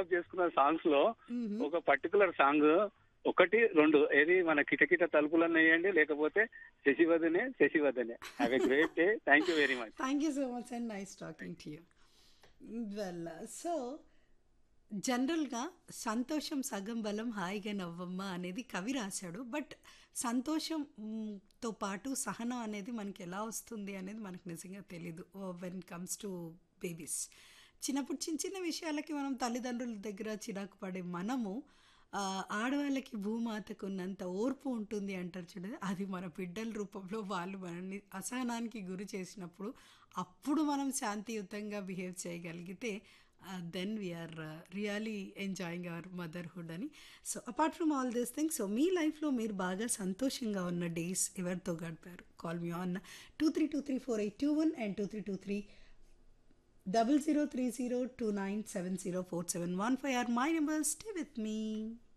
Develop చేసుకున్న songs లో ఒక పర్టికులర్ సాంగ్ ఒకటి రెండు ఏది మన కిటకిట తలుపులన్న వేయండి లేకపోతే శశివదనే శశివదనే have a great day thank you very much thank you so much and nice talking to you well so జనరల్గా సంతోషం సగం బలం హాయిగా నవ్వమ్మ అనేది కవి రాశాడు బట్ సంతోషం మ్, తో పాటు సహనం అనేది మనకి ఎలా వస్తుంది అనేది మనకు నిజంగా తెలీదు వెన్ కమ్స్ టు బేబీస్ చిన్నప్పుడు చిన్న చిన్న విషయాలకి మనం తల్లిదండ్రుల దగ్గర చిరాకు పడే మనము ఆ, ఆడవాళ్ళకి భూమాతకు ఉన్నంత ఓర్పు ఉంటుంది అంటారు చూడండి అది మన బిడ్డల రూపంలో వాళ్ళు మనల్ని అసహనానికి గురి చేసినప్పుడు అప్పుడు మనం శాంతియుతంగా బిహేవ్ చేయగలిగితే then we're really enjoying our motherhood అని so apart from all these things so మీ లైఫ్లో మీరు బాగా సంతోషంగా ఉన్న డేస్ ఎవరితో గడిపారు call me on two three two three four eight two one and two three two three double zero three zero two nine seven zero four seven one five are my numbers. Stay with me.